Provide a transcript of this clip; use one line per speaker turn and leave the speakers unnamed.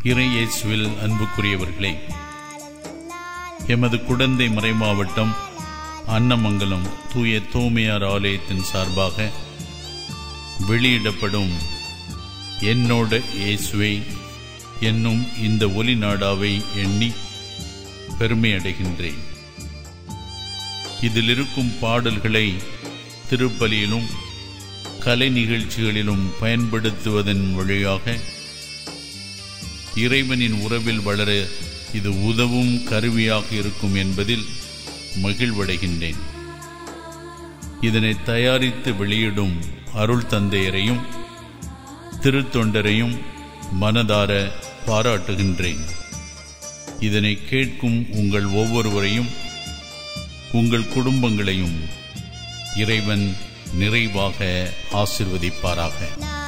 இறையேசுவில் அன்புக்குரியவர்களே எமது குடந்தை மறைமாவட்டம் அன்னமங்கலம் தூய தூமையார் ஆலயத்தின் சார்பாக வெளியிடப்படும் என்னோட இயேசுவை என்னும் இந்த ஒலி நாடாவை எண்ணி பெருமை அடைகின்றேன் இதில் இருக்கும் பாடல்களை திருப்பலியிலும் கலை நிகழ்ச்சிகளிலும் பயன்படுத்துவதன் வழியாக இறைவனின் உறவில் வளர இது உதவும் கருவியாக இருக்கும் என்பதில் மகிழ்வடைகின்றேன் இதனை தயாரித்து வெளியிடும் அருள் தந்தையரையும் திருத்தொண்டரையும் மனதார பாராட்டுகின்றேன் இதனை கேட்கும் உங்கள் ஒவ்வொருவரையும் உங்கள் குடும்பங்களையும் இறைவன் நிறைவாக ஆசிர்வதிப்பாராக
லா